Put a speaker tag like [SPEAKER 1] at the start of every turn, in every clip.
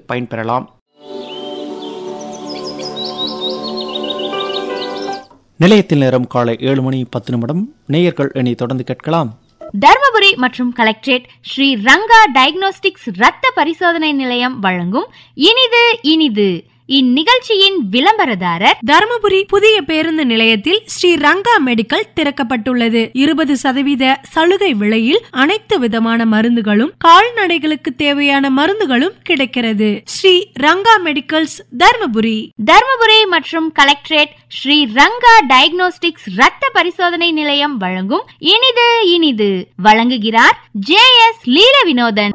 [SPEAKER 1] பயன்பெறலாம் நிலையத்தில் நேரம் காலை ஏழு மணி பத்து நிமிடம் நேயர்கள் இனி தொடர்ந்து கேட்கலாம்
[SPEAKER 2] தர்மபுரி மற்றும் கலெக்டரேட் ஸ்ரீ ரங்கா டயக்னோஸ்டிக்ஸ் ரத்த பரிசோதனை நிலையம் வழங்கும் இனிது இனிது இந்நிகழ்ச்சியின் விளம்பரதாரர்
[SPEAKER 3] தருமபுரி புதிய பேருந்து நிலையத்தில் ஸ்ரீ ரங்கா மெடிக்கல் திறக்கப்பட்டுள்ளது இருபது சதவீத சலுகை விலையில் அனைத்து விதமான மருந்துகளும் கால்நடைகளுக்கு தேவையான மருந்துகளும் கிடைக்கிறது ஸ்ரீ ரங்கா மெடிக்கல்ஸ் தர்மபுரி
[SPEAKER 2] தர்மபுரி மற்றும் கலெக்டரேட் ஸ்ரீ ரங்கா டயக்னோஸ்டிக்ஸ் ரத்த பரிசோதனை நிலையம் வழங்கும் இனிது இனிது வழங்குகிறார் ஜே எஸ் லீல வினோதன்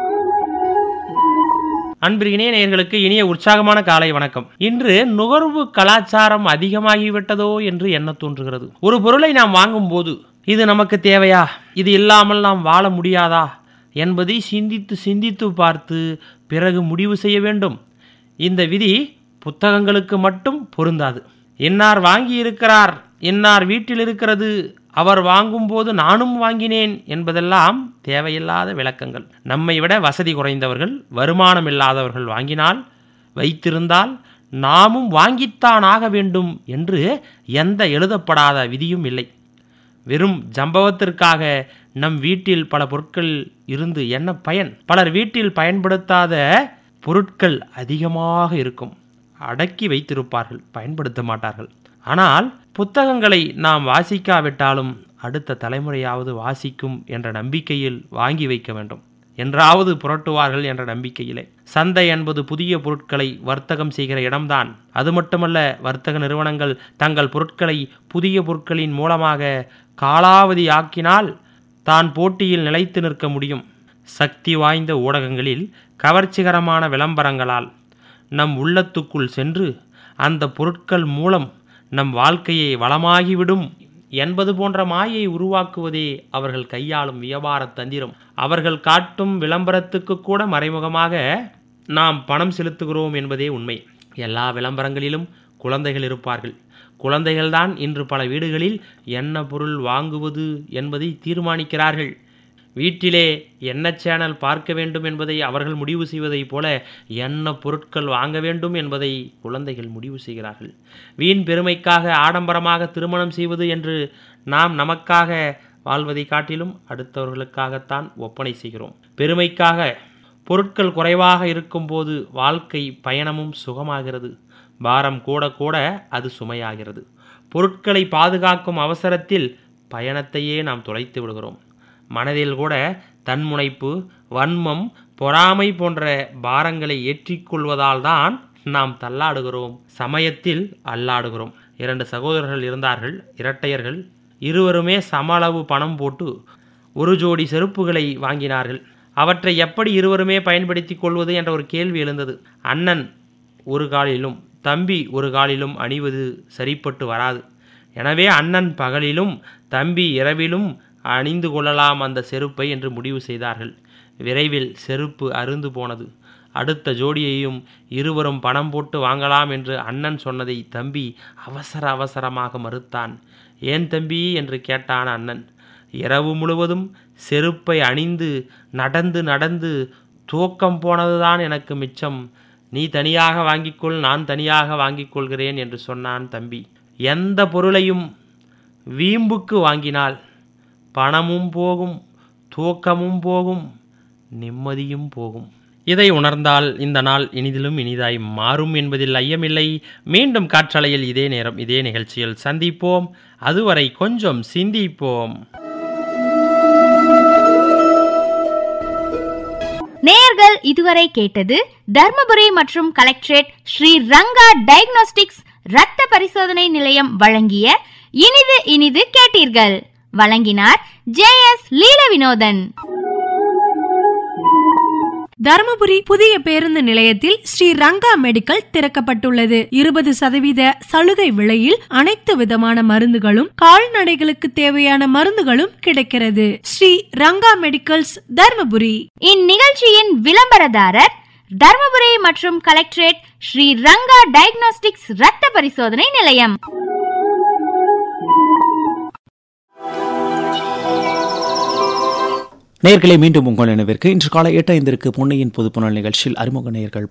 [SPEAKER 4] அன்பிற்கினிய நேயர்களுக்கு இனிய உற்சாகமான காலை வணக்கம் இன்று நுகர்வு கலாச்சாரம் அதிகமாகிவிட்டதோ என்று எண்ண தோன்றுகிறது ஒரு பொருளை நாம் வாங்கும்போது இது நமக்கு தேவையா இது இல்லாமல் நாம் வாழ முடியாதா என்பதை சிந்தித்து சிந்தித்து பார்த்து பிறகு முடிவு செய்ய வேண்டும் இந்த விதி புத்தகங்களுக்கு மட்டும் பொருந்தாது இன்னார் வாங்கி இருக்கிறார் இன்னார் வீட்டில் இருக்கிறது அவர் வாங்கும்போது நானும் வாங்கினேன் என்பதெல்லாம் தேவையில்லாத விளக்கங்கள் நம்மை விட வசதி குறைந்தவர்கள் வருமானம் இல்லாதவர்கள் வாங்கினால் வைத்திருந்தால் நாமும் வாங்கித்தான் ஆக வேண்டும் என்று எந்த எழுதப்படாத விதியும் இல்லை வெறும் ஜம்பவத்திற்காக நம் வீட்டில் பல பொருட்கள் இருந்து என்ன பயன் பலர் வீட்டில் பயன்படுத்தாத பொருட்கள் அதிகமாக இருக்கும் அடக்கி வைத்திருப்பார்கள் பயன்படுத்த மாட்டார்கள் ஆனால் புத்தகங்களை நாம் வாசிக்காவிட்டாலும் அடுத்த தலைமுறையாவது வாசிக்கும் என்ற நம்பிக்கையில் வாங்கி வைக்க வேண்டும் என்றாவது புரட்டுவார்கள் என்ற நம்பிக்கையிலே சந்தை என்பது புதிய பொருட்களை வர்த்தகம் செய்கிற இடம்தான் அது மட்டுமல்ல வர்த்தக நிறுவனங்கள் தங்கள் பொருட்களை புதிய பொருட்களின் மூலமாக காலாவதி ஆக்கினால் தான் போட்டியில் நிலைத்து நிற்க முடியும் சக்தி வாய்ந்த ஊடகங்களில் கவர்ச்சிகரமான விளம்பரங்களால் நம் உள்ளத்துக்குள் சென்று அந்த பொருட்கள் மூலம் நம் வாழ்க்கையை வளமாகிவிடும் என்பது போன்ற மாயை உருவாக்குவதே அவர்கள் கையாளும் வியாபார தந்திரம் அவர்கள் காட்டும் விளம்பரத்துக்கு கூட மறைமுகமாக நாம் பணம் செலுத்துகிறோம் என்பதே உண்மை எல்லா விளம்பரங்களிலும் குழந்தைகள் இருப்பார்கள் குழந்தைகள்தான் இன்று பல வீடுகளில் என்ன பொருள் வாங்குவது என்பதை தீர்மானிக்கிறார்கள் வீட்டிலே என்ன சேனல் பார்க்க வேண்டும் என்பதை அவர்கள் முடிவு செய்வதைப் போல என்ன பொருட்கள் வாங்க வேண்டும் என்பதை குழந்தைகள் முடிவு செய்கிறார்கள் வீண் பெருமைக்காக ஆடம்பரமாக திருமணம் செய்வது என்று நாம் நமக்காக வாழ்வதை காட்டிலும் அடுத்தவர்களுக்காகத்தான் ஒப்பனை செய்கிறோம் பெருமைக்காக பொருட்கள் குறைவாக இருக்கும்போது வாழ்க்கை பயணமும் சுகமாகிறது பாரம் கூட கூட அது சுமையாகிறது பொருட்களை பாதுகாக்கும் அவசரத்தில் பயணத்தையே நாம் தொலைத்து விடுகிறோம் மனதில் கூட தன்முனைப்பு வன்மம் பொறாமை போன்ற பாரங்களை ஏற்றிக்கொள்வதால் தான் நாம் தள்ளாடுகிறோம் சமயத்தில் அல்லாடுகிறோம் இரண்டு சகோதரர்கள் இருந்தார்கள் இரட்டையர்கள் இருவருமே சம அளவு பணம் போட்டு ஒரு ஜோடி செருப்புகளை வாங்கினார்கள் அவற்றை எப்படி இருவருமே பயன்படுத்திக் கொள்வது என்ற ஒரு கேள்வி எழுந்தது அண்ணன் ஒரு காலிலும் தம்பி ஒரு காலிலும் அணிவது சரிப்பட்டு வராது எனவே அண்ணன் பகலிலும் தம்பி இரவிலும் அணிந்து கொள்ளலாம் அந்த செருப்பை என்று முடிவு செய்தார்கள் விரைவில் செருப்பு அருந்து போனது அடுத்த ஜோடியையும் இருவரும் பணம் போட்டு வாங்கலாம் என்று அண்ணன் சொன்னதை தம்பி அவசர அவசரமாக மறுத்தான் ஏன் தம்பி என்று கேட்டான் அண்ணன் இரவு முழுவதும் செருப்பை அணிந்து நடந்து நடந்து தூக்கம் போனதுதான் எனக்கு மிச்சம் நீ தனியாக வாங்கிக்கொள் நான் தனியாக வாங்கிக் கொள்கிறேன் என்று சொன்னான் தம்பி எந்த பொருளையும் வீம்புக்கு வாங்கினால் பணமும் போகும் தூக்கமும் போகும் நிம்மதியும் போகும் இதை உணர்ந்தால் இந்த நாள் இனிதிலும் இனிதாய் மாறும் என்பதில் ஐயமில்லை மீண்டும் காற்றலையில் இதே நேரம் இதே நிகழ்ச்சியில் சந்திப்போம் அதுவரை கொஞ்சம் சிந்திப்போம்
[SPEAKER 2] நேயர்கள் இதுவரை கேட்டது தர்மபுரி மற்றும் கலெக்டரேட் ஸ்ரீ ரங்கா டயக்னோஸ்டிக்ஸ் ரத்த பரிசோதனை நிலையம் வழங்கிய இனிது இனிது கேட்டீர்கள் வழங்கினார் ஜே எஸ் லீல வினோதன்
[SPEAKER 3] தருமபுரி புதிய பேருந்து நிலையத்தில் ஸ்ரீ ரங்கா மெடிக்கல் திறக்கப்பட்டுள்ளது இருபது சதவீத சலுகை விலையில் அனைத்து விதமான மருந்துகளும் கால்நடைகளுக்கு தேவையான மருந்துகளும் கிடைக்கிறது ஸ்ரீ ரங்கா மெடிக்கல்ஸ் தர்மபுரி
[SPEAKER 2] இந்நிகழ்ச்சியின் விளம்பரதாரர் தர்மபுரி மற்றும் கலெக்டரேட் ஸ்ரீ ரங்கா டயக்னோஸ்டிக்ஸ் ரத்த பரிசோதனை நிலையம்
[SPEAKER 1] நேயர்களே மீண்டும் உங்கள் நினைவிற்கு இன்று காலை எட்டு ஐந்திற்கு பொன்னையின் பொதுப்புணல் நிகழ்ச்சியில் அறிமுக நேயர்கள்